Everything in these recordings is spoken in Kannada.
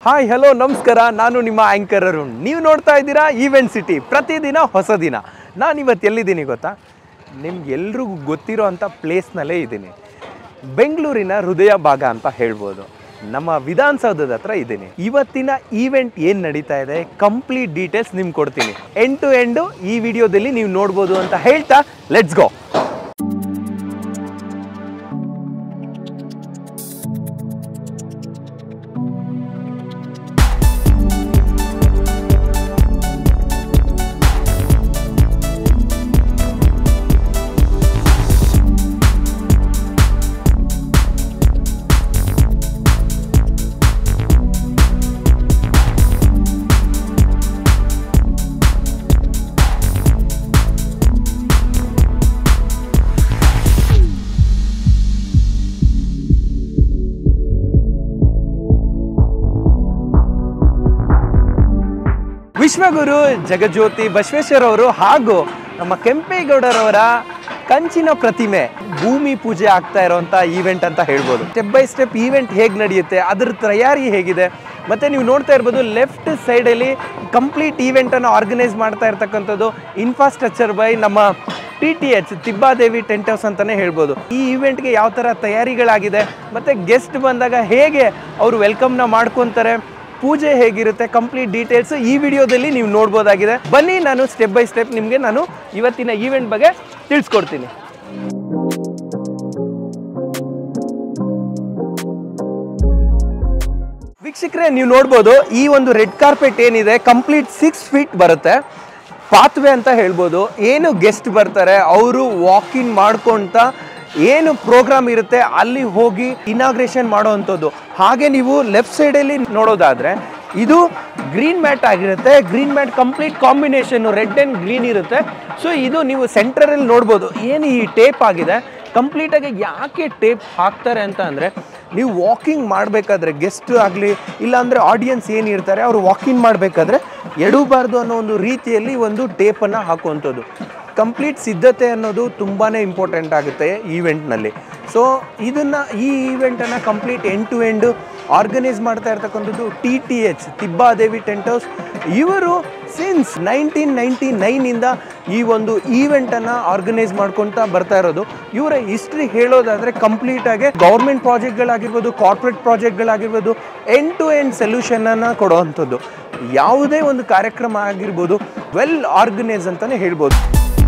ಹಾಯ್ ಹಲೋ ನಮಸ್ಕಾರ ನಾನು ನಿಮ್ಮ ಆ್ಯಂಕರ್ ಅರುಣ್ ನೀವು ನೋಡ್ತಾ ಇದ್ದೀರಾ ಈವೆಂಟ್ ಸಿಟಿ ಪ್ರತಿದಿನ ಹೊಸ ದಿನ ನಾನು ಇವತ್ತು ಎಲ್ಲಿದ್ದೀನಿ ಗೊತ್ತಾ ನಿಮ್ಗೆ ಎಲ್ರಿಗೂ ಗೊತ್ತಿರೋ ಅಂಥ ಪ್ಲೇಸ್ನಲ್ಲೇ ಇದ್ದೀನಿ ಬೆಂಗಳೂರಿನ ಹೃದಯ ಭಾಗ ಅಂತ ಹೇಳ್ಬೋದು ನಮ್ಮ ವಿಧಾನಸೌಧದ ಹತ್ರ ಇದ್ದೀನಿ ಇವತ್ತಿನ ಈವೆಂಟ್ ಏನು ನಡೀತಾ ಇದೆ ಕಂಪ್ಲೀಟ್ ಡೀಟೇಲ್ಸ್ ನಿಮ್ಗೆ ಕೊಡ್ತೀನಿ ಎಂಡ್ ಟು ಎಂಡು ಈ ವಿಡಿಯೋದಲ್ಲಿ ನೀವು ನೋಡ್ಬೋದು ಅಂತ ಹೇಳ್ತಾ ಲೆಟ್ಸ್ ಗೋ ವಿಶ್ವಗುರು ಜಗಜ್ಯೋತಿ ಬಸವೇಶ್ವರ ಅವರು ಹಾಗೂ ನಮ್ಮ ಕೆಂಪೇಗೌಡರವರ ಕಂಚಿನ ಪ್ರತಿಮೆ ಭೂಮಿ ಪೂಜೆ ಆಗ್ತಾ ಇರುವಂತ ಈವೆಂಟ್ ಅಂತ ಹೇಳ್ಬೋದು ಸ್ಟೆಪ್ ಬೈ ಸ್ಟೆಪ್ ಈವೆಂಟ್ ಹೇಗೆ ನಡೆಯುತ್ತೆ ಅದ್ರ ತಯಾರಿ ಹೇಗಿದೆ ಮತ್ತೆ ನೀವು ನೋಡ್ತಾ ಇರ್ಬೋದು ಲೆಫ್ಟ್ ಸೈಡಲ್ಲಿ ಕಂಪ್ಲೀಟ್ ಈವೆಂಟನ್ನು ಆರ್ಗನೈಸ್ ಮಾಡ್ತಾ ಇರ್ತಕ್ಕಂಥದ್ದು ಇನ್ಫ್ರಾಸ್ಟ್ರಕ್ಚರ್ ಬೈ ನಮ್ಮ T T H Tibbadevi tent house ಅಂತಲೇ ಹೇಳ್ಬೋದು ಈ ಈವೆಂಟ್ಗೆ ಯಾವ ಥರ ತಯಾರಿಗಳಾಗಿದೆ ಮತ್ತು ಗೆಸ್ಟ್ ಬಂದಾಗ ಹೇಗೆ ಅವರು ವೆಲ್ಕಮ್ನ ಮಾಡ್ಕೊತಾರೆ ಪೂಜೆ ಹೇಗಿರುತ್ತೆ ಕಂಪ್ಲೀಟ್ ಡೀಟೇಲ್ಸ್ ಈ ವಿಡಿಯೋದಲ್ಲಿ ನೀವು ನೋಡ್ಬೋದಾಗಿದೆ ಬನ್ನಿ ನಾನು ಸ್ಟೆಪ್ ಬೈ ಸ್ಟೆಪ್ ನಿಮಗೆ ನಾನು ಇವತ್ತಿನ ಈವೆಂಟ್ ಬಗ್ಗೆ ತಿಳಿಸ್ಕೊಡ್ತೀನಿ ವೀಕ್ಷಕರೇ ನೀವು ನೋಡ್ಬೋದು ಈ ಒಂದು ರೆಡ್ ಕಾರ್ಪೆಟ್ ಏನಿದೆ ಕಂಪ್ಲೀಟ್ ಸಿಕ್ಸ್ ಫೀಟ್ ಬರುತ್ತೆ ಪಾತ್ವೆ ಅಂತ ಹೇಳ್ಬೋದು ಏನು ಗೆಸ್ಟ್ ಬರ್ತಾರೆ ಅವರು ವಾಕ್ ಇನ್ ಮಾಡ್ಕೊಂತ ಏನು ಪ್ರೋಗ್ರಾಮ್ ಇರುತ್ತೆ ಅಲ್ಲಿ ಹೋಗಿ ಇನಾಗ್ರೇಷನ್ ಮಾಡೋವಂಥದ್ದು ಹಾಗೆ ನೀವು ಲೆಫ್ಟ್ ಸೈಡಲ್ಲಿ ನೋಡೋದಾದ್ರೆ ಇದು ಗ್ರೀನ್ ಮ್ಯಾಟ್ ಆಗಿರುತ್ತೆ green mat complete combination red and green ಇರುತ್ತೆ ಸೊ ಇದು ನೀವು ಸೆಂಟ್ರಲ್ಲಿ ನೋಡ್ಬೋದು ಏನು ಈ ಟೇಪ್ ಆಗಿದೆ ಕಂಪ್ಲೀಟಾಗಿ ಯಾಕೆ ಟೇಪ್ ಹಾಕ್ತಾರೆ ಅಂತ ಅಂದರೆ ನೀವು ವಾಕಿಂಗ್ ಮಾಡಬೇಕಾದ್ರೆ ಗೆಸ್ಟ್ ಆಗಲಿ ಇಲ್ಲಾಂದರೆ ಆಡಿಯನ್ಸ್ ಏನಿರ್ತಾರೆ ಅವರು ವಾಕಿಂಗ್ ಮಾಡಬೇಕಾದ್ರೆ ಎಡಬಾರ್ದು ಅನ್ನೋ ಒಂದು ರೀತಿಯಲ್ಲಿ ಒಂದು ಟೇಪನ್ನು ಹಾಕುವಂಥದ್ದು ಕಂಪ್ಲೀಟ್ ಸಿದ್ಧತೆ ಅನ್ನೋದು ತುಂಬಾ ಇಂಪಾರ್ಟೆಂಟ್ ಆಗುತ್ತೆ ಈವೆಂಟ್ನಲ್ಲಿ ಸೊ ಇದನ್ನು ಈ ಈವೆಂಟನ್ನು complete end to end organise ಮಾಡ್ತಾ ಇರ್ತಕ್ಕಂಥದ್ದು T T H Tibbadevi tent house ಇವರು ಸಿನ್ಸ್ ನೈನ್ಟೀನ್ ನೈಂಟಿ ನೈನಿಂದ ಈ ಒಂದು ಈವೆಂಟನ್ನು ಆರ್ಗನೈಸ್ ಮಾಡ್ಕೊತಾ ಬರ್ತಾ ಇರೋದು ಇವರ ಹಿಸ್ಟ್ರಿ ಹೇಳೋದಾದರೆ ಕಂಪ್ಲೀಟಾಗಿ ಗೌರ್ಮೆಂಟ್ ಪ್ರಾಜೆಕ್ಟ್ಗಳಾಗಿರ್ಬೋದು ಕಾರ್ಪೊರೇಟ್ ಪ್ರಾಜೆಕ್ಟ್ಗಳಾಗಿರ್ಬೋದು ಎಂಡ್ ಟು ಎಂಡ್ ಸೊಲ್ಯೂಷನನ್ನು ಕೊಡುವಂಥದ್ದು ಯಾವುದೇ ಒಂದು ಕಾರ್ಯಕ್ರಮ ಆಗಿರ್ಬೋದು ವೆಲ್ ಆರ್ಗನೈಸ್ ಅಂತಲೇ ಹೇಳ್ಬೋದು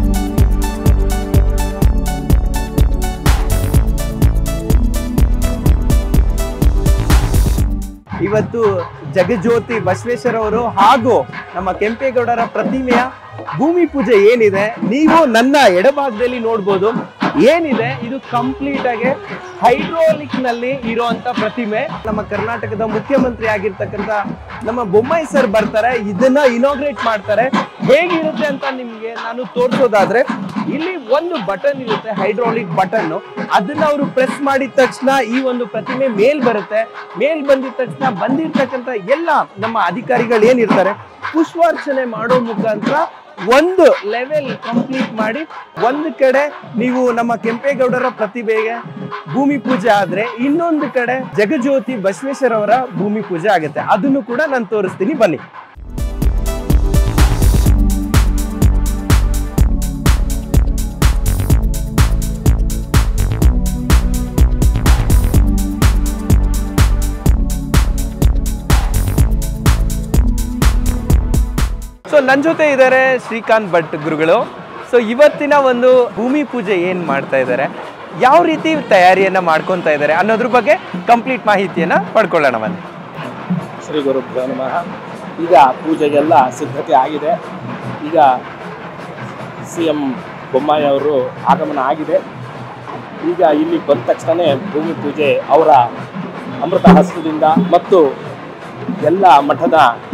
ಇವತ್ತು ಜಗಜ್ಯೋತಿ ಬಸವೇಶ್ವರ ಅವರು ಹಾಗೂ ನಮ್ಮ ಕೆಂಪೇಗೌಡರ ಪ್ರತಿಮೆಯ ಭೂಮಿ ಪೂಜೆ ಏನಿದೆ ನೀವು ನನ್ನ ಎಡಭಾಗದಲ್ಲಿ ನೋಡ್ಬೋದು ಏನಿದೆ ಇದು ಕಂಪ್ಲೀಟ್ ಆಗಿ ಹೈಡ್ರೋಲಿಕ್ ನಲ್ಲಿ ಇರುವಂತ ಪ್ರತಿಮೆ ನಮ್ಮ ಕರ್ನಾಟಕದ ಮುಖ್ಯಮಂತ್ರಿ ಆಗಿರ್ತಕ್ಕಂಥ ನಮ್ಮ ಬೊಮ್ಮಾಯಿ ಸರ್ ಬರ್ತಾರೆ ಇದನ್ನ ಇನಾಗ್ರೇಟ್ ಮಾಡ್ತಾರೆ ಹೇಗಿರುತ್ತೆ ಅಂತ ನಿಮ್ಗೆ ನಾನು ತೋರಿಸೋದಾದ್ರೆ ಇಲ್ಲಿ ಒಂದು ಬಟನ್ ಇರುತ್ತೆ ಹೈಡ್ರಾಲಿಕ್ ಬಟನ್ ಅದನ್ನ ಅವರು ಪ್ರೆಸ್ ಮಾಡಿದ ತಕ್ಷಣ ಈ ಒಂದು ಪ್ರತಿಮೆ ಮೇಲ್ ಬರುತ್ತೆ ಮೇಲ್ ಬಂದಿದ ತಕ್ಷಣ ಬಂದಿರ್ತಕ್ಕಂಥ ಎಲ್ಲ ನಮ್ಮ ಅಧಿಕಾರಿಗಳು ಏನಿರ್ತಾರೆ ಪುಷ್ಪಾರ್ಚನೆ ಮಾಡೋ ಮುಖಾಂತರ ಒಂದು ಲೆವೆಲ್ ಕಂಪ್ಲೀಟ್ ಮಾಡಿ ಒಂದು ಕಡೆ ನೀವು ನಮ್ಮ ಕೆಂಪೇಗೌಡರ ಪ್ರತಿಭೆಗೆ ಭೂಮಿ ಪೂಜೆ ಆದ್ರೆ ಇನ್ನೊಂದು ಕಡೆ ಜಗಜ್ಯೋತಿ ಬಸವೇಶ್ವರ ಅವರ ಭೂಮಿ ಪೂಜೆ ಆಗುತ್ತೆ ಅದನ್ನು ಕೂಡ ನಾನು ತೋರಿಸ್ತೀನಿ ಬನ್ನಿ ಸೊ ನನ್ನ ಜೊತೆ ಇದ್ದಾರೆ ಶ್ರೀಕಾಂತ್ ಭಟ್ ಗುರುಗಳು ಸೊ ಇವತ್ತಿನ ಒಂದು ಭೂಮಿ ಪೂಜೆ ಏನು ಮಾಡ್ತಾ ಇದ್ದಾರೆ ಯಾವ ರೀತಿ ತಯಾರಿಯನ್ನ ಮಾಡ್ಕೊತಾ ಇದ್ದಾರೆ ಅನ್ನೋದ್ರ ಬಗ್ಗೆ ಕಂಪ್ಲೀಟ್ ಮಾಹಿತಿಯನ್ನ ಪಡ್ಕೊಳ್ಳೋಣ ಬನ್ನಿ ಶ್ರೀ ಗುರುಭ್ಯೋ ನಮಃ ಈಗ ಪೂಜೆಗೆಲ್ಲ ಸಿದ್ಧತೆ ಆಗಿದೆ ಈಗ ಸಿ ಎಂ ಬೊಮ್ಮಾಯಿ ಅವರು ಆಗಮನ ಆಗಿದೆ ಈಗ ಇಲ್ಲಿ ಬಂದ ತಕ್ಷಣ ಭೂಮಿ ಪೂಜೆ ಅವರ ಅಮೃತ ಹಸ್ತದಿಂದ ಮತ್ತು ಎಲ್ಲ ಮಠದ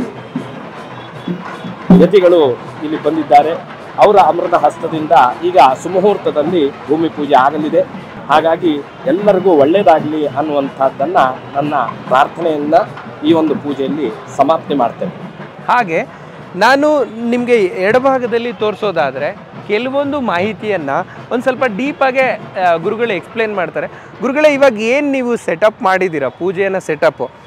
ಯತಿಗಳು ಇಲ್ಲಿ ಬಂದಿದ್ದಾರೆ ಅವರ ಅಮೃತ ಹಸ್ತದಿಂದ ಈಗ ಸುಮುಹೂರ್ತದಲ್ಲಿ ಭೂಮಿ ಪೂಜೆ ಆಗಲಿದೆ ಹಾಗಾಗಿ ಎಲ್ಲರಿಗೂ ಒಳ್ಳೆಯದಾಗಲಿ ಅನ್ನುವಂಥದ್ದನ್ನು ನನ್ನ ಪ್ರಾರ್ಥನೆಯಿಂದ ಈ ಒಂದು ಪೂಜೆಯಲ್ಲಿ ಸಮಾಪ್ತಿ ಮಾಡ್ತೇನೆ ಹಾಗೆ ನಾನು ನಿಮಗೆ ಎಡಭಾಗದಲ್ಲಿ ತೋರಿಸೋದಾದರೆ ಕೆಲವೊಂದು ಮಾಹಿತಿಯನ್ನು ಒಂದು ಸ್ವಲ್ಪ ಡೀಪಾಗೆ ಗುರುಗಳು ಎಕ್ಸ್ಪ್ಲೇನ್ ಮಾಡ್ತಾರೆ ಗುರುಗಳೇ ಇವಾಗ ಏನು ನೀವು ಸೆಟಪ್ ಮಾಡಿದ್ದೀರಾ ಪೂಜೆಯನ್ನು ಸೆಟಪ್ಪು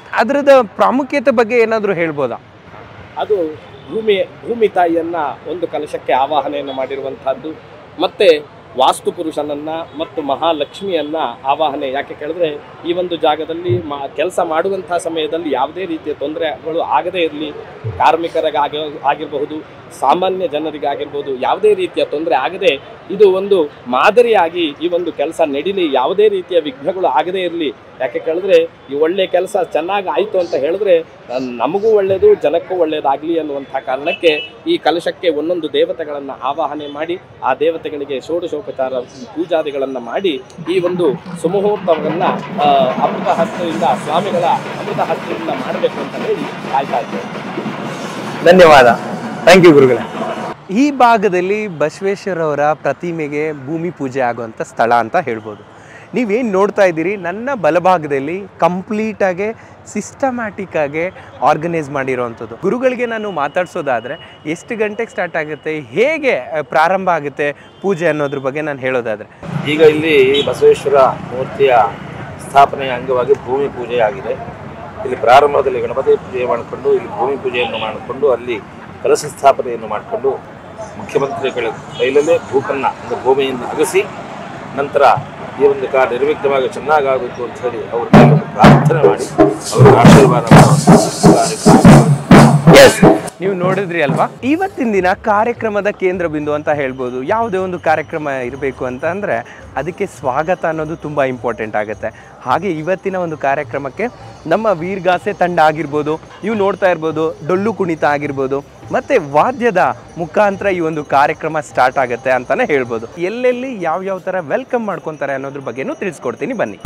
ಅದರದ ಪ್ರಾಮುಖ್ಯತೆ ಬಗ್ಗೆ ಏನಾದರೂ ಹೇಳ್ಬೋದಾ ಅದು ಭೂಮಿ ಭೂಮಿ ತಾಯಿಯನ್ನ ಒಂದು ಕಲಶಕ್ಕೆ ಆವಾಹನೆಯನ್ನು ಮಾಡಿರುವಂತಹದ್ದು ಮತ್ತೆ ವಾಸ್ತು ಪುರುಷನನ್ನ ಮತ್ತು ಮಹಾಲಕ್ಷ್ಮಿಯನ್ನ ಆವಾಹನೆ ಯಾಕೆ ಕೇಳಿದ್ರೆ ಈ ಒಂದು ಜಾಗದಲ್ಲಿ ಮಾ ಕೆಲಸ ಮಾಡುವಂತಹ ಸಮಯದಲ್ಲಿ ಯಾವುದೇ ರೀತಿಯ ತೊಂದರೆಗಳು ಆಗದೇ ಇರಲಿ ಕಾರ್ಮಿಕರಿಗಾಗಿ ಆಗಿರಬಹುದು ಸಾಮಾನ್ಯ ಜನರಿಗಾಗಿರ್ಬೋದು ಯಾವುದೇ ರೀತಿಯ ತೊಂದರೆ ಆಗದೆ ಇದು ಒಂದು ಮಾದರಿಯಾಗಿ ಈ ಒಂದು ಕೆಲಸ ನಡೀಲಿ ಯಾವುದೇ ರೀತಿಯ ವಿಘ್ನಗಳು ಆಗದೇ ಇರಲಿ ಯಾಕೆ ಕೇಳಿದ್ರೆ ಈ ಒಳ್ಳೆ ಕೆಲಸ ಚೆನ್ನಾಗಿ ಆಯಿತು ಅಂತ ಹೇಳಿದ್ರೆ ನನ್- ನಮಗೂ ಒಳ್ಳೆಯದು ಜನಕ್ಕೂ ಒಳ್ಳೆಯದಾಗಲಿ ಅನ್ನುವಂಥ ಕಾರಣಕ್ಕೆ ಈ ಕಲಶಕ್ಕೆ ಒಂದೊಂದು ದೇವತೆಗಳನ್ನು ಆವಾಹನೆ ಮಾಡಿ ಆ ದೇವತೆಗಳಿಗೆ ಷೋಡಶೋಪಚಾರ ಪೂಜಾದಿಗಳನ್ನು ಮಾಡಿ ಈ ಒಂದು ಸುಮುಹೂರ್ತವನ್ನು ಅಮೃತ ಹಸ್ತದಿಂದ ಸ್ವಾಮಿಗಳ ಅಮೃತ ಹಸ್ತದಿಂದ ಮಾಡಬೇಕು ಅಂತ ಹೇಳಿ ಕಾಯ್ತಾ ಇದ್ದೇವೆ ಧನ್ಯವಾದ ಥ್ಯಾಂಕ್ ಯು ಗುರುಗಳೇ ಈ ಭಾಗದಲ್ಲಿ ಬಸವೇಶ್ವರ ಅವರ ಪ್ರತಿಮೆಗೆ ಭೂಮಿ ಪೂಜೆ ಆಗುವಂಥ ಸ್ಥಳ ಅಂತ ಹೇಳ್ಬೋದು ನೀವೇನು ನೋಡ್ತಾ ಇದ್ದೀರಿ ನನ್ನ ಬಲಭಾಗದಲ್ಲಿ ಕಂಪ್ಲೀಟಾಗಿ ಸಿಸ್ಟಮ್ಯಾಟಿಕ್ ಆಗಿ ಆರ್ಗನೈಸ್ ಮಾಡಿರೋವಂಥದ್ದು ಗುರುಗಳಿಗೆ ನಾನು ಮಾತಾಡ್ಸೋದಾದರೆ ಎಷ್ಟು ಗಂಟೆಗೆ ಸ್ಟಾರ್ಟ್ ಆಗುತ್ತೆ ಹೇಗೆ ಆ, ಪ್ರಾರಂಭ ಆಗುತ್ತೆ ಪೂಜೆ ಅನ್ನೋದ್ರ ಬಗ್ಗೆ ನಾನು ಹೇಳೋದಾದರೆ ಈಗ ಇಲ್ಲಿ ಬಸವೇಶ್ವರ ಮೂರ್ತಿಯ ಸ್ಥಾಪನೆಯ ಅಂಗವಾಗಿ ಭೂಮಿ ಪೂಜೆ ಆಗಿದೆ ಇಲ್ಲಿ ಪ್ರಾರಂಭದಲ್ಲಿ ಗಣಪತಿ ಪೂಜೆ ಮಾಡಿಕೊಂಡು ಇಲ್ಲಿ ಭೂಮಿ ಪೂಜೆಯನ್ನು ಮಾಡಿಕೊಂಡು ಅಲ್ಲಿ ಕಲಶ ಸ್ಥಾಪನೆಯನ್ನು ಮಾಡಿಕೊಂಡು ಮುಖ್ಯಮಂತ್ರಿಗಳ ಕೈಲಲ್ಲೇ ಭೂಕನ್ನ ಅಂದರೆ ಭೂಮಿಯನ್ನು ಅಗಸಿ ನಂತರ ಈ ಒಂದು ಕಾರ್ಯ ನಿರ್ವಿಘ್ನವಾಗಿ ಚೆನ್ನಾಗಾಗಬೇಕು ಅಂತ ಹೇಳಿ ಅವ್ರ ಕೈಯಲ್ಲಿ ಪ್ರಾರ್ಥನೆ ಮಾಡಿ ಅವರ ಆಶೀರ್ವಾದ ಮಾಡುವಂಥ ಕಾರ್ಯಕ್ರಮ ಎಸ್ ನೀವು ನೋಡಿದ್ರಿ ಅಲ್ವಾ ಇವತ್ತಿನ ದಿನ ಕಾರ್ಯಕ್ರಮದ ಕೇಂದ್ರ ಬಿಂದು ಅಂತ ಹೇಳ್ಬೋದು ಯಾವುದೇ ಒಂದು ಕಾರ್ಯಕ್ರಮ ಇರಬೇಕು ಅಂತ ಅಂದರೆ ಅದಕ್ಕೆ ಸ್ವಾಗತ ಅನ್ನೋದು ತುಂಬ ಇಂಪಾರ್ಟೆಂಟ್ ಆಗುತ್ತೆ ಹಾಗೆ ಇವತ್ತಿನ ಒಂದು ಕಾರ್ಯಕ್ರಮಕ್ಕೆ ನಮ್ಮ ವೀರ್ಗಾಸೆ ತಂಡ ಆಗಿರ್ಬೋದು ನೀವು ನೋಡ್ತಾ ಇರ್ಬೋದು ಡೊಳ್ಳು ಕುಣಿತ ಆಗಿರ್ಬೋದು ಮತ್ತು ವಾದ್ಯದ ಮುಖಾಂತರ ಈ ಒಂದು ಕಾರ್ಯಕ್ರಮ ಸ್ಟಾರ್ಟ್ ಆಗುತ್ತೆ ಅಂತಲೇ ಹೇಳ್ಬೋದು ಎಲ್ಲೆಲ್ಲಿ ಯಾವ ಯಾವ ಥರ ವೆಲ್ಕಮ್ ಮಾಡ್ಕೊತಾರೆ ಅನ್ನೋದ್ರ ಬಗ್ಗೆನೂ ತಿಳಿಸ್ಕೊಡ್ತೀನಿ ಬನ್ನಿ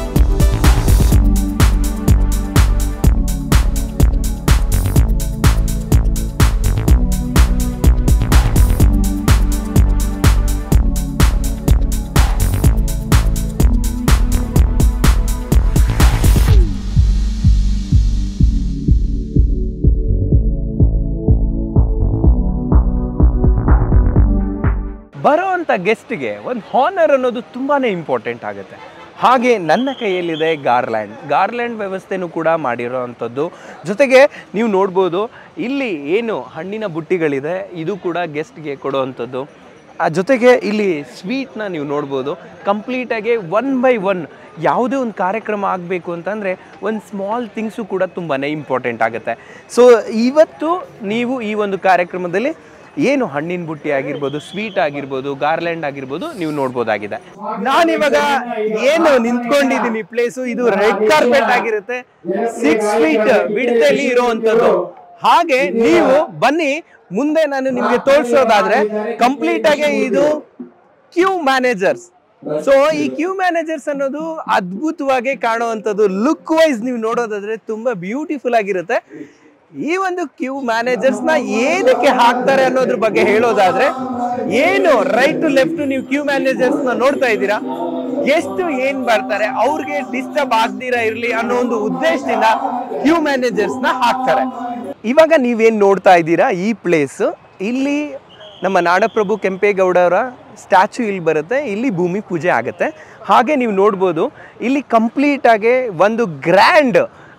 ಬರೋವಂಥ ಗೆಸ್ಟ್ಗೆ ಒಂದು ಹಾನರ್ ಅನ್ನೋದು ತುಂಬಾ ಇಂಪಾರ್ಟೆಂಟ್ ಆಗುತ್ತೆ ಹಾಗೆ ನನ್ನ ಕೈಯಲ್ಲಿದೆ ಗಾರ್ಲ್ಯಾಂಡ್ ಗಾರ್ಲ್ಯಾಂಡ್ ವ್ಯವಸ್ಥೆನೂ ಕೂಡ ಮಾಡಿರೋವಂಥದ್ದು ಜೊತೆಗೆ ನೀವು ನೋಡ್ಬೋದು ಇಲ್ಲಿ ಏನು ಹಣ್ಣಿನ ಬುಟ್ಟಿಗಳಿದೆ ಇದು ಕೂಡ ಗೆಸ್ಟ್ಗೆ ಕೊಡುವಂಥದ್ದು ಆ ಜೊತೆಗೆ ಇಲ್ಲಿ ಸ್ವೀಟ್ನ ನೀವು ನೋಡ್ಬೋದು ಕಂಪ್ಲೀಟಾಗಿ ಒನ್ ಬೈ ಒನ್ ಯಾವುದೇ ಒಂದು ಕಾರ್ಯಕ್ರಮ ಆಗಬೇಕು ಅಂತಂದರೆ ಒಂದು ಸ್ಮಾಲ್ ಥಿಂಗ್ಸು ಕೂಡ ತುಂಬಾ ಇಂಪಾರ್ಟೆಂಟ್ ಆಗುತ್ತೆ ಸೊ ಇವತ್ತು ನೀವು ಈ ಒಂದು ಕಾರ್ಯಕ್ರಮದಲ್ಲಿ ಏನು ಹಣ್ಣಿನ ಬುಟ್ಟಿ ಆಗಿರ್ಬೋದು ಸ್ವೀಟ್ ಆಗಿರ್ಬೋದು ಗಾರ್ಲ್ಯಾಂಡ್ ಆಗಿರ್ಬೋದು ನೀವು ನೋಡ್ಬೋದಾಗಿದೆ ನಾನಿವಾಗ ಏನು ನಿಂತ್ಕೊಂಡಿದ್ದೀನಿ ಪ್ಲೇಸು ಇದು ರೆಡ್ ಕಾರ್ಪೆಟ್ ಆಗಿರುತ್ತೆ ಸಿಕ್ಸ್ ಫೀಟ್ ಬಿಡ್ತಲ್ಲಿ ಇರುವಂತದ್ದು ಹಾಗೆ ನೀವು ಬನ್ನಿ ಮುಂದೆ ನಾನು ನಿಮ್ಗೆ ತೋರಿಸೋದಾದ್ರೆ ಕಂಪ್ಲೀಟ್ ಆಗಿ ಇದು ಕ್ಯೂ ಮ್ಯಾನೇಜರ್ಸ್ ಸೊ ಈ ಕ್ಯೂ ಮ್ಯಾನೇಜರ್ಸ್ ಅನ್ನೋದು ಅದ್ಭುತವಾಗಿ ಕಾಣುವಂಥದ್ದು ಲುಕ್ ವೈಸ್ ನೀವು ನೋಡೋದಾದ್ರೆ ತುಂಬಾ ಬ್ಯೂಟಿಫುಲ್ ಆಗಿರುತ್ತೆ ಈ ಒಂದು ಕ್ಯೂ ಮ್ಯಾನೇಜರ್ಸ್ ನ ಏನಕ್ಕೆ ಹಾಕ್ತಾರೆ ಅನ್ನೋದ್ರ ಬಗ್ಗೆ ಹೇಳೋದಾದ್ರೆ ಏನು ರೈಟ್ ಟು ಲೆಫ್ಟ್ ನೀವು ಕ್ಯೂ ಮ್ಯಾನೇಜರ್ಸ್ ನ ನೋಡ್ತಾ ಇದ್ದೀರಾ ಎಷ್ಟು ಏನ್ ಬರ್ತಾರೆ ಅವ್ರಿಗೆ ಡಿಸ್ಟರ್ಬ್ ಆಗ್ದಿರಾ ಇರ್ಲಿ ಅನ್ನೋ ಒಂದು ಉದ್ದೇಶದಿಂದ ಕ್ಯೂ ಮ್ಯಾನೇಜರ್ಸ್ ನ ಹಾಕ್ತಾರೆ ಇವಾಗ ನೀವೇನ್ ನೋಡ್ತಾ ಇದ್ದೀರಾ ಈ ಪ್ಲೇಸ್ ಇಲ್ಲಿ ನಮ್ಮ ನಾಡಪ್ರಭು ಕೆಂಪೇಗೌಡ ಅವರ ಸ್ಟ್ಯಾಚು ಇಲ್ಲಿ ಬರುತ್ತೆ ಇಲ್ಲಿ ಭೂಮಿ ಪೂಜೆ ಆಗುತ್ತೆ ಹಾಗೆ ನೀವು ನೋಡ್ಬೋದು ಇಲ್ಲಿ ಕಂಪ್ಲೀಟ್ ಆಗಿ ಒಂದು ಗ್ರ್ಯಾಂಡ್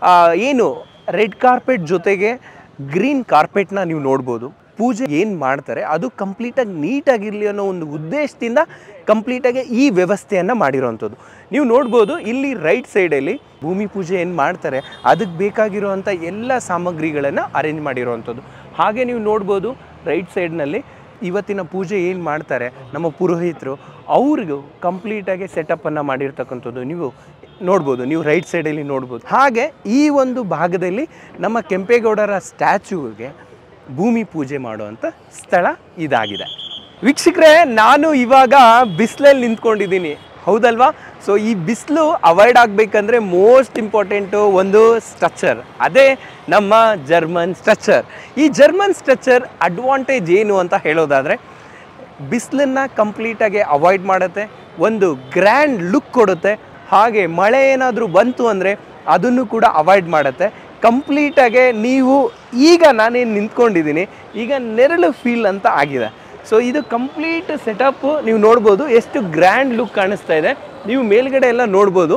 ಏನು ರೆಡ್ ಕಾರ್ಪೆಟ್ ಜೊತೆಗೆ ಗ್ರೀನ್ ಕಾರ್ಪೆಟ್ನ ನೀವು ನೋಡ್ಬೋದು ಪೂಜೆ ಏನು ಮಾಡ್ತಾರೆ ಅದು ಕಂಪ್ಲೀಟಾಗಿ ನೀಟಾಗಿರಲಿ ಅನ್ನೋ ಒಂದು ಉದ್ದೇಶದಿಂದ ಕಂಪ್ಲೀಟಾಗಿ ಈ ವ್ಯವಸ್ಥೆಯನ್ನು ಮಾಡಿರೋವಂಥದ್ದು ನೀವು ನೋಡ್ಬೋದು ಇಲ್ಲಿ ರೈಟ್ ಸೈಡಲ್ಲಿ ಭೂಮಿ ಪೂಜೆ ಏನು ಮಾಡ್ತಾರೆ ಅದಕ್ಕೆ ಬೇಕಾಗಿರುವಂಥ ಎಲ್ಲ ಸಾಮಗ್ರಿಗಳನ್ನು ಅರೇಂಜ್ ಮಾಡಿರೋವಂಥದ್ದು ಹಾಗೆ ನೀವು ನೋಡ್ಬೋದು ರೈಟ್ ಸೈಡ್ನಲ್ಲಿ ಇವತ್ತಿನ ಪೂಜೆ ಏನು ಮಾಡ್ತಾರೆ ನಮ್ಮ ಪುರೋಹಿತರು ಅವ್ರಿಗೂ ಕಂಪ್ಲೀಟಾಗಿ ಸೆಟಪ್ಪನ್ನು ಮಾಡಿರ್ತಕ್ಕಂಥದ್ದು ನೀವು ನೋಡ್ಬೋದು ನೀವು ರೈಟ್ ಸೈಡಲ್ಲಿ ನೋಡ್ಬೋದು ಹಾಗೆ ಈ ಒಂದು ಭಾಗದಲ್ಲಿ ನಮ್ಮ ಕೆಂಪೇಗೌಡರ ಸ್ಟ್ಯಾಚ್ಯೂಗೆ ಭೂಮಿ ಪೂಜೆ ಮಾಡುವಂಥ ಸ್ಥಳ ಇದಾಗಿದೆ ವೀಕ್ಷಕರೇ ನಾನು ಇವಾಗ ಬಿಸಿಲಲ್ಲಿ ನಿಂತ್ಕೊಂಡಿದ್ದೀನಿ ಹೌದಲ್ವಾ ಸೊ ಈ ಬಿಸಿಲು ಅವಾಯ್ಡ್ ಆಗಬೇಕಂದ್ರೆ ಮೋಸ್ಟ್ ಇಂಪಾರ್ಟೆಂಟು ಒಂದು ಸ್ಟ್ರಕ್ಚರ್ ಅದೇ ನಮ್ಮ ಜರ್ಮನ್ ಸ್ಟ್ರಕ್ಚರ್ ಈ ಜರ್ಮನ್ ಸ್ಟ್ರಕ್ಚರ್ ಅಡ್ವಾಂಟೇಜ್ ಏನು ಅಂತ ಹೇಳೋದಾದರೆ ಬಿಸಿಲನ್ನು ಕಂಪ್ಲೀಟಾಗಿ ಅವಾಯ್ಡ್ ಮಾಡುತ್ತೆ ಒಂದು ಗ್ರ್ಯಾಂಡ್ ಲುಕ್ ಕೊಡುತ್ತೆ ಹಾಗೆ ಮಳೆ ಏನಾದರೂ ಬಂತು ಅಂದರೆ ಅದನ್ನು ಕೂಡ ಅವಾಯ್ಡ್ ಮಾಡುತ್ತೆ ಕಂಪ್ಲೀಟಾಗಿ ನೀವು ಈಗ ನಾನೇನು ನಿಂತ್ಕೊಂಡಿದ್ದೀನಿ ಈಗ ನೆರಳು ಫೀಲ್ ಅಂತ ಆಗಿದೆ ಸೊ ಇದು ಕಂಪ್ಲೀಟ್ ಸೆಟಪ್ ನೀವು ನೋಡ್ಬೋದು ಎಷ್ಟು ಗ್ರ್ಯಾಂಡ್ ಲುಕ್ ಕಾಣಿಸ್ತಾ ಇದೆ ನೀವು ಮೇಲ್ಗಡೆ ಎಲ್ಲ ನೋಡ್ಬೋದು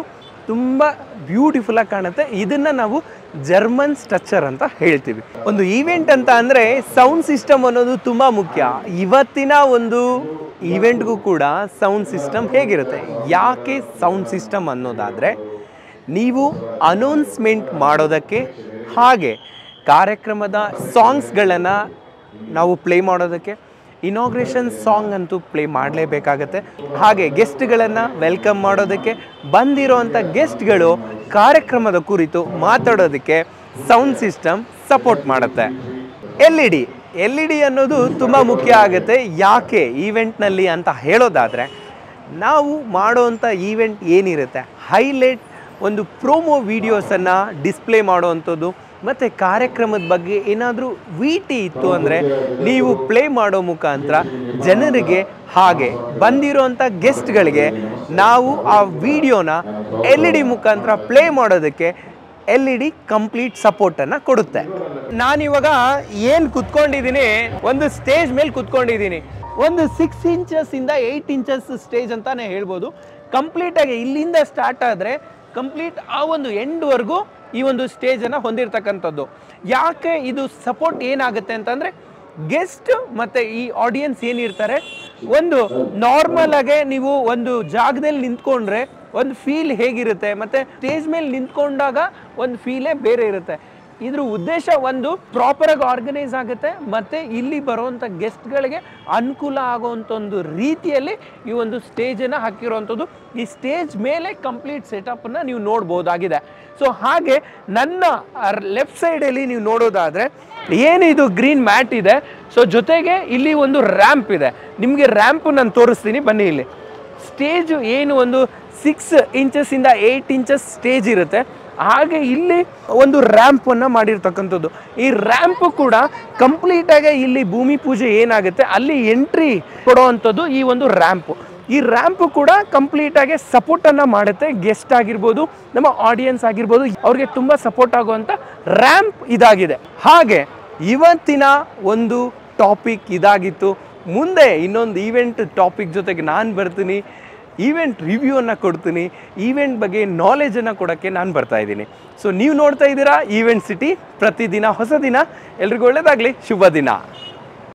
ತುಂಬ ಬ್ಯೂಟಿಫುಲ್ ಆಗಿ ಕಾಣುತ್ತೆ ಇದನ್ನ ನಾವು ಜರ್ಮನ್ ಸ್ಟ್ರಕ್ಚರ್ ಅಂತ ಹೇಳ್ತೀವಿ ಒಂದು ಈವೆಂಟ್ ಅಂತ ಅಂದರೆ ಸೌಂಡ್ ಸಿಸ್ಟಮ್ ಅನ್ನೋದು ತುಂಬ ಮುಖ್ಯ ಇವತ್ತಿನ ಒಂದು ಈವೆಂಟ್ಗೂ ಕೂಡ ಸೌಂಡ್ ಸಿಸ್ಟಮ್ ಹೇಗಿರುತ್ತೆ ಯಾಕೆ ಸೌಂಡ್ ಸಿಸ್ಟಮ್ ಅನ್ನೋದಾದರೆ ನೀವು ಅನೌನ್ಸ್ಮೆಂಟ್ ಮಾಡೋದಕ್ಕೆ ಹಾಗೆ ಕಾರ್ಯಕ್ರಮದ ಸಾಂಗ್ಸ್ಗಳನ್ನು ನಾವು ಪ್ಲೇ ಮಾಡೋದಕ್ಕೆ ಇನಾಗ್ರೇಷನ್ ಸಾಂಗ್ ಅಂತೂ ಪ್ಲೇ ಮಾಡಲೇಬೇಕಾಗತ್ತೆ ಹಾಗೆ ಗೆಸ್ಟ್ಗಳನ್ನು ವೆಲ್ಕಮ್ ಮಾಡೋದಕ್ಕೆ ಬಂದಿರೋವಂಥ ಗೆಸ್ಟ್ಗಳು ಕಾರ್ಯಕ್ರಮದ ಕುರಿತು ಮಾತಾಡೋದಕ್ಕೆ ಸೌಂಡ್ ಸಿಸ್ಟಮ್ ಸಪೋರ್ಟ್ ಮಾಡುತ್ತೆ L E D L E D ಅನ್ನೋದು ತುಂಬ ಮುಖ್ಯ ಆಗುತ್ತೆ ಯಾಕೆ ಈವೆಂಟ್ನಲ್ಲಿ ಅಂತ ಹೇಳೋದಾದರೆ ನಾವು ಮಾಡೋವಂಥ ಈವೆಂಟ್ ಏನಿರುತ್ತೆ ಹೈಲೈಟ್ ಒಂದು ಪ್ರೋಮೋ ವೀಡಿಯೋಸನ್ನು ಡಿಸ್ಪ್ಲೇ ಮಾಡೋವಂಥದ್ದು ಮತ್ತು ಕಾರ್ಯಕ್ರಮದ ಬಗ್ಗೆ ಏನಾದರೂ ವಿ ಟಿ ಇತ್ತು ಅಂದರೆ ನೀವು ಪ್ಲೇ ಮಾಡೋ ಮುಖಾಂತರ ಜನರಿಗೆ ಹಾಗೆ ಬಂದಿರೋಂಥ ಗೆಸ್ಟ್ಗಳಿಗೆ ನಾವು ಆ ವಿಡಿಯೋನ ಎಲ್ ಇ ಡಿ ಮುಖಾಂತರ ಪ್ಲೇ ಮಾಡೋದಕ್ಕೆ ಎಲ್ ಇ ಡಿ ಕಂಪ್ಲೀಟ್ ಸಪೋರ್ಟನ್ನು ಕೊಡುತ್ತೆ ನಾನಿವಾಗ ಏನು ಕುತ್ಕೊಂಡಿದ್ದೀನಿ ಒಂದು ಸ್ಟೇಜ್ ಮೇಲೆ ಕುತ್ಕೊಂಡಿದ್ದೀನಿ ಒಂದು ಸಿಕ್ಸ್ ಇಂಚಸ್ ಇಂದ ಏಯ್ಟ್ ಇಂಚಸ್ ಸ್ಟೇಜ್ ಅಂತಾನೆ ಹೇಳ್ಬೋದು ಕಂಪ್ಲೀಟ್ ಆಗಿ ಇಲ್ಲಿಂದ ಸ್ಟಾರ್ಟ್ ಆದರೆ ಕಂಪ್ಲೀಟ್ ಆ ಒಂದು ಎಂಡ್ವರೆಗೂ ಈ ಒಂದು ಸ್ಟೇಜನ್ನು ಹೊಂದಿರತಕ್ಕಂಥದ್ದು ಯಾಕೆ ಇದು ಸಪೋರ್ಟ್ ಏನಾಗುತ್ತೆ ಅಂತಂದರೆ ಗೆಸ್ಟ್ ಮತ್ತು ಈ ಆಡಿಯನ್ಸ್ ಏನಿರ್ತಾರೆ ಒಂದು ನಾರ್ಮಲ್ ಆಗಿ ನೀವು ಒಂದು ಜಾಗದಲ್ಲಿ ನಿಂತ್ಕೊಂಡ್ರೆ ಒಂದು ಫೀಲ್ ಹೇಗಿರುತ್ತೆ ಮತ್ತು ಸ್ಟೇಜ್ ಮೇಲೆ ನಿಂತ್ಕೊಂಡಾಗ ಒಂದು ಫೀಲೇ ಬೇರೆ ಇರುತ್ತೆ ಇದ್ರ ಉದ್ದೇಶ ಒಂದು ಪ್ರಾಪರಾಗಿ ಆರ್ಗನೈಸ್ ಆಗುತ್ತೆ ಮತ್ತು ಇಲ್ಲಿ ಬರುವಂಥ ಗೆಸ್ಟ್ಗಳಿಗೆ ಅನುಕೂಲ ಆಗುವಂಥ ಒಂದು ರೀತಿಯಲ್ಲಿ ಈ ಒಂದು ಸ್ಟೇಜನ್ನು ಹಾಕಿರುವಂಥದ್ದು ಈ ಸ್ಟೇಜ್ ಮೇಲೆ ಕಂಪ್ಲೀಟ್ ಸೆಟಪ್ಪನ್ನು ನೀವು ನೋಡ್ಬೋದಾಗಿದೆ ಸೊ ಹಾಗೆ ನನ್ನ ಲೆಫ್ಟ್ ಸೈಡಲ್ಲಿ ನೀವು ನೋಡೋದಾದರೆ ಏನಿದು ಗ್ರೀನ್ ಮ್ಯಾಟ್ ಇದೆ ಸೊ ಜೊತೆಗೆ ಇಲ್ಲಿ ಒಂದು ರ್ಯಾಂಪ್ ಇದೆ ನಿಮಗೆ ರ್ಯಾಂಪ್ ನಾನು ತೋರಿಸ್ತೀನಿ ಬನ್ನಿ ಇಲ್ಲಿ ಸ್ಟೇಜು ಏನು ಒಂದು ಸಿಕ್ಸ್ ಇಂಚಸ್ಸಿಂದ ಏಯ್ಟ್ ಇಂಚಸ್ ಸ್ಟೇಜ್ ಇರುತ್ತೆ ಹಾಗೆ ಇಲ್ಲಿ ಒಂದು ರ್ಯಾಂಪನ್ನು ಮಾಡಿರ್ತಕ್ಕಂಥದ್ದು ಈ ರ್ಯಾಂಪ್ ಕೂಡ ಕಂಪ್ಲೀಟಾಗಿ ಇಲ್ಲಿ ಭೂಮಿ ಪೂಜೆ ಏನಾಗುತ್ತೆ ಅಲ್ಲಿ ಎಂಟ್ರಿ ಕೊಡುವಂಥದ್ದು ಈ ಒಂದು ರ್ಯಾಂಪು ಈ ರ್ಯಾಂಪ್ ಕೂಡ ಕಂಪ್ಲೀಟಾಗಿ ಸಪೋರ್ಟನ್ನು ಮಾಡುತ್ತೆ ಗೆಸ್ಟ್ ಆಗಿರ್ಬೋದು ನಮ್ಮ ಆಡಿಯನ್ಸ್ ಆಗಿರ್ಬೋದು ಅವ್ರಿಗೆ ತುಂಬ ಸಪೋರ್ಟ್ ಆಗುವಂಥ ರ್ಯಾಂಪ್ ಇದಾಗಿದೆ ಹಾಗೆ ಇವತ್ತಿನ ಒಂದು ಟಾಪಿಕ್ ಇದಾಗಿತ್ತು ಮುಂದೆ ಇನ್ನೊಂದು ಈವೆಂಟ್ ಟಾಪಿಕ್ ಜೊತೆಗೆ ನಾನು ಬರ್ತೀನಿ ಈವೆಂಟ್ ರಿವ್ಯೂವನ್ನು ಕೊಡ್ತೀನಿ ಈವೆಂಟ್ ಬಗ್ಗೆ ನಾಲೆಜನ್ನು ಕೊಡೋಕ್ಕೆ ನಾನು ಬರ್ತಾ ಇದ್ದೀನಿ ಸೊ ನೀವು ನೋಡ್ತಾ ಇದ್ದೀರಾ ಈವೆಂಟ್ ಸಿಟಿ ಪ್ರತಿದಿನ ಹೊಸ ದಿನ ಎಲ್ರಿಗೂ ಒಳ್ಳೆಯದಾಗಲಿ ಶುಭ ದಿನ